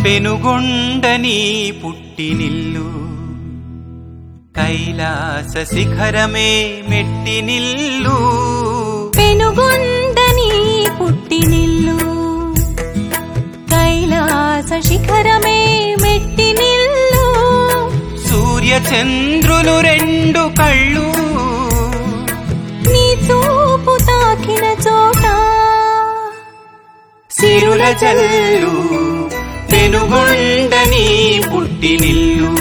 పెనుగొండని పుట్టినిల్లు కైలాస శిఖరమే మెట్టినిల్లు పెనుగొండని పుట్టినిల్లు కైలాస శిఖరమే మెట్టినిల్లు సూర్య చంద్రులు రెండు కళ్ళు నీ చూపు తాకిన చోట సిరుల జల్లు పెనుగొండని పుట్టినిల్లు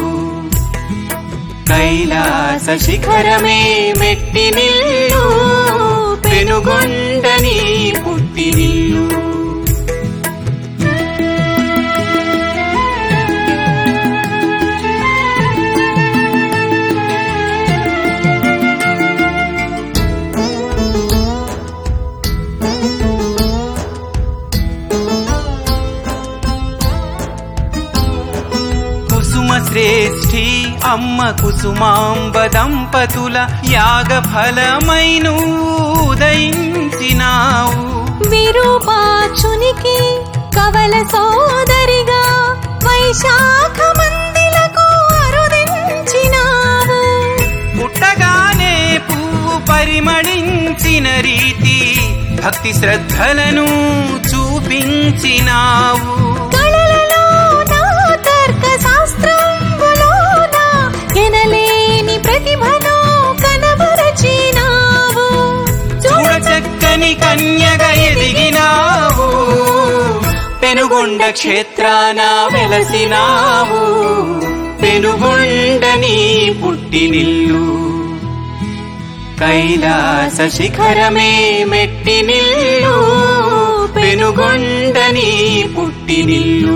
కైలాస శిఖరమే మెట్టినిల్లు పెనుగొండని పుట్టినిల్లు కుసుమ శ్రేష్ఠి అమ్మ కుసుమాంబ దంపతుల యాగ ఫలమైన ఉదయించినావు విరూపాక్షునికి కవల సోదరిగా వైశాఖ మందిలకు అరుదించినావు పుట్టగానే పువ్వు పరిమళించిన రీతి భక్తి శ్రద్ధలను చూపించినావు కళలలో నా తర్క శాస్త్రంబులోన ఎనలేని ప్రతిభను కనబరచినావు చూడ చక్కని కన్యగా ఎదిగినావు పెనుగొండ క్షేత్రాన వెలసినావు పెనుగొండని పుట్టినిల్లు కైలాస శిఖరమే మెట్టినిల్లు పెనుగొండని పుట్టినిల్లు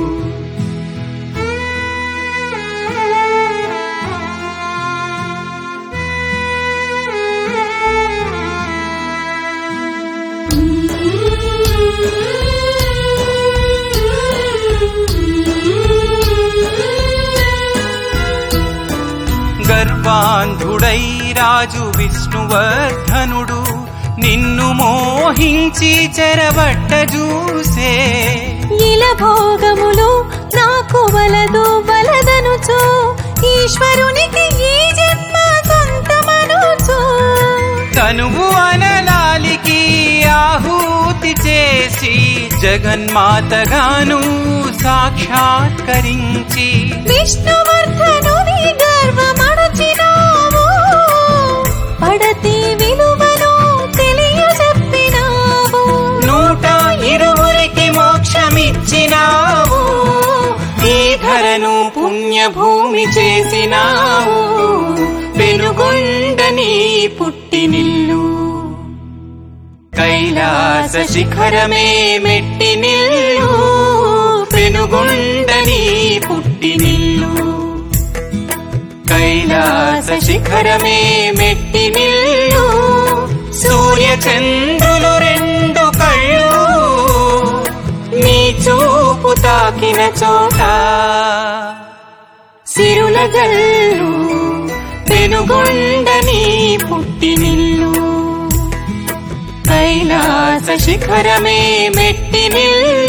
గర్వాంధుడై రాజు విష్ణువర్ధనుడు నిన్ను మోహించి చెరబట్ట చూసే ఇల భోగములు నాకు వలదు వలదనుచు ఈశ్వరునికి ఈ జన్మ సొంతమనుచు తనువు అనలాలికి ఆహూతి చేసి జగన్మాతగాను సాక్షాత్కరించి విష్ణువర్ధనుని గర్వమణచినావు పడతి విలువను తెలియజెప్పినావు నూట ఇరువురికి మోక్షమిచ్చినావు ఈ ధరను పుణ్యభూమి చేసినావు పెనుగొండని పుట్టినిల్లు కైలాస శిఖరమే మెట్టినిల్లు పెనుగొండని పుట్టినిల్లు కైలాస శిఖరమే మెట్టినిల్లు సూర్య చంద్రులు రెండు కళ్ళు నీ చూపు తాకిన చోట సిరుల గల్లు పెనుగొండని పుట్టినిల్లు కైలాస శిఖరమే మెట్టినిల్లు